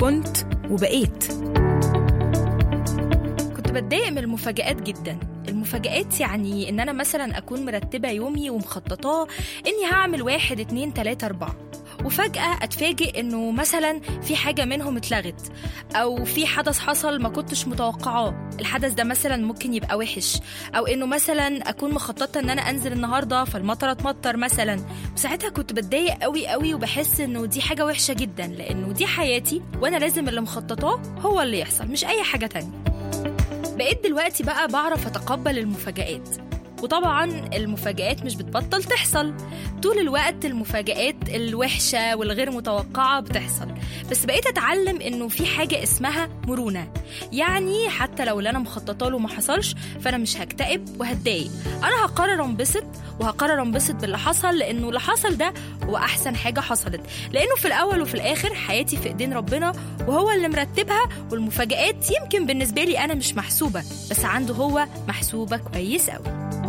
كنت وبقيت كنت بتضايق من المفاجآت جدا المفاجآت يعني إن أنا مثلا أكون مرتبة يومي ومخططاه إني هعمل واحد اتنين تلاتة أربعة وفجأة أتفاجئ إنه مثلا في حاجة منهم اتلغت أو في حدث حصل ما كنتش متوقعاه الحدث ده مثلا ممكن يبقى وحش أو إنه مثلا أكون مخططة إن أنا أنزل النهاردة فالمطر اتمطر مثلا وساعتها كنت بتضايق قوي قوي وبحس إنه دي حاجة وحشة جدا لأنه دي حياتي وأنا لازم اللي مخططاه هو اللي يحصل مش أي حاجة تانية بقيت دلوقتي بقى بعرف أتقبل المفاجآت وطبعا المفاجآت مش بتبطل تحصل طول الوقت المفاجآت الوحشة والغير متوقعة بتحصل بس بقيت أتعلم إنه في حاجة اسمها مرونة يعني حتى لو اللي أنا مخططة له ما حصلش فأنا مش هكتئب وهتضايق أنا هقرر انبسط وهقرر انبسط باللي حصل لأنه اللي حصل ده هو أحسن حاجة حصلت لأنه في الأول وفي الآخر حياتي في إيدين ربنا وهو اللي مرتبها والمفاجآت يمكن بالنسبة لي أنا مش محسوبة بس عنده هو محسوبة كويس أوي